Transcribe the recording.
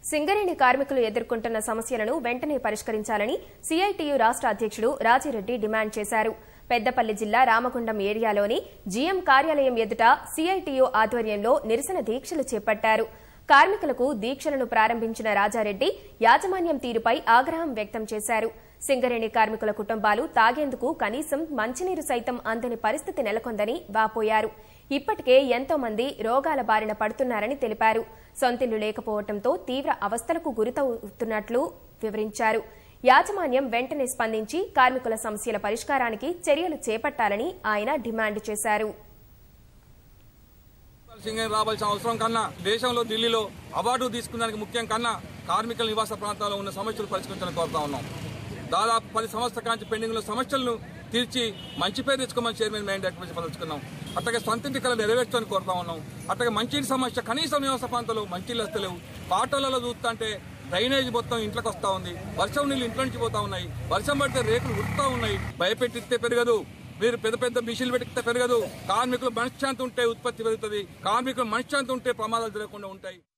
సింగరేణి కార్మికులు ఎదుర్కొంటున్న సమస్యలను వెంటనే పరిష్కరించాలని సిఐటియు రాష్ట్ర అధ్యక్షుడు రాజిరెడ్డి డిమాండ్ చేశారు పెద్దపల్లి జిల్లా రామగుండం ఏరియాలోని జీఎం కార్యాలయం ఎదుట సిఐటియు ఆధ్వర్యంలో నిరసన దీక్షలు చేపట్టారు కార్మికులకు దీక్షలను ప్రారంభించిన రాజారెడ్డి యాజమాన్యం తీరుపై ఆగ్రహం వ్యక్తం చేశారు సింగరేణి కార్మికుల కుటుంబాలు తాగేందుకు కనీసం మంచినీరు సైతం అందని పరిస్థితి నెలకొందని వాపోయారు ఇప్పటికే ఎంతో మంది రోగాల బారిన పడుతున్నారని తెలిపారు సొంతిల్లు లేకపోవడంతో తీవ్ర అవస్థలకు గురితవుతున్నట్లు వివరించారు యాజమాన్యం వెంటనే స్పందించి కార్మికుల సమస్యల పరిష్కారానికి చర్యలు చేపట్టాలని ఆయన డిమాండ్ చేశారు సింగర్ రావాల్సిన అవసరం కన్నా దేశంలో ఢిల్లీలో అవార్డు తీసుకున్నానికి ముఖ్యం కన్నా కార్మికుల నివాస ప్రాంతాల్లో ఉన్న సమస్యలు పరిష్కరించాలని కోరుతా ఉన్నాం దాదాపు పది సంవత్సరాల కాంచి పెండింగ్ లో సమస్యలను తీర్చి మంచి పేరు తెచ్చుకోమని చైర్మన్ మెయిన్ డైరెక్టర్ పలుచుకున్నాం అట్లాగే సొంతింటి కళ నెరవేర్చని కోరుతా ఉన్నాం అట్లాగే మంచినీటి సమస్య కనీసం నివాస ప్రాంతాల్లో మంచినీళ్ళు వస్తలేవు పాటలలో చూస్తుంటే డ్రైనేజ్ మొత్తం ఇంట్లోకి వస్తా ఉంది వర్షం నీళ్ళు ఇంట్లో నుంచి పోతా ఉన్నాయి వర్షం పడితే రేకులు ఉడుతా ఉన్నాయి భయపెట్టిస్తే పెరగదు మీరు పెద్ద పెద్ద మిషన్లు పెట్టిస్తే పెరగదు కార్మికులు మనశ్శాంతి ఉంటే ఉత్పత్తి పెరుగుతుంది కార్మికులు మనశ్శాంతి ఉంటే ప్రమాదాలు జరగకుండా ఉంటాయి